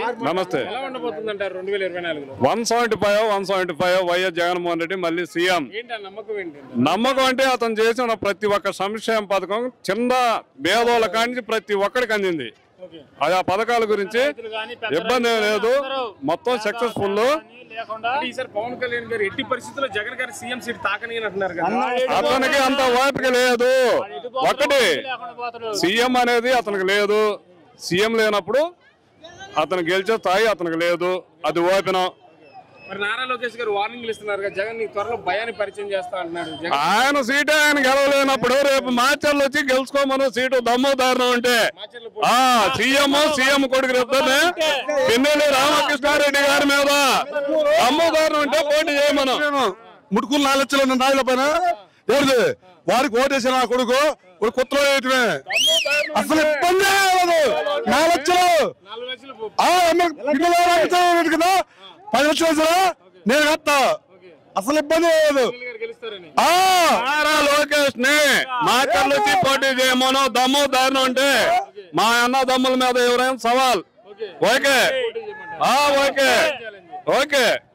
నమస్తే ఎలా ఉండబోతుందంటారు రెండు వేల ఇరవై నాలుగులో one seventy five one seventy five YS Jaganmohan Reddy మళ్ళీ సీఎం ఏంటి ఆ నమ్మకం ఏంటి నమ్మకం అంటే అతను చేసిన ప్రతి ఒక్క సంక్షేమ పథకం చిన్న భేదోళ్ళ కానించి ప్రతి ఒక్కడికి అందింది ఓకే అది ఆ పథకాల గురించి ఇబ్బంది ఏం లేదు మొత్తం సక్సెస్ఫుల్ అంటే ఈసారి పవన్ కళ్యాణ్ గారు ఎట్టి పరిస్థితుల్లో జగన్ గారి సీఎం సీట్ తాకని అంటున్నారు కదా అతనికి అంత ఓపిక లేదు ఒకటి సీఎం అనేది అతనికి లేదు సీఎం లేనప్పుడు అతను గెలిచే స్థాయి అతనికి లేదు అది ఓపెనం మరి నారా లోకేష్ గారు వార్నింగ్లు ఇస్తున్నారు కదా జగన్ నీ త్వరలో భయాన్ని పరిచయం చేస్తా అంటున్నారు జగన్ ఆయన సీటే ఆయన గెలవలేనప్పుడు రేపు మాచర్లు వచ్చి గెలుచుకోమను సీటు దమ్ము దారుణం ఉంటే మాచర్ల ఆ సీఎం సీఎం కొడుకు రేపుతానే పిన్నెల్లి రామకృష్ణారెడ్డి గారి మీద దమ్ము దారుణం ఉంటే పోటీ చేయమను ముడుకులు నాలుగు లక్షలు ఉన్న నాయల పైన ఎవరిది వారికి ఓటేసిన నా కొడుకు ఒక కొత్తలో వేయటమే అసలు ఇబ్బంది నాలుగు లక్షలు నాలుగు లక్షలు ఆ, అమ్మ, పిల్లలు ఎవరు అడుగుతారు కదా పది లక్షలు వేసారా నేను కట్టా అసలు ఇబ్బంది లేదు గారు గెలుస్తారని ఆ నారా లోకేష్ ని మాచర్లు వచ్చి పోటీ చేయమను దమ్ము దారుణం ఉంటే మా అన్న దమ్ముల మీద ఎవరైనా సవాల్ ఓకే ఆ, ఓకే ఓకే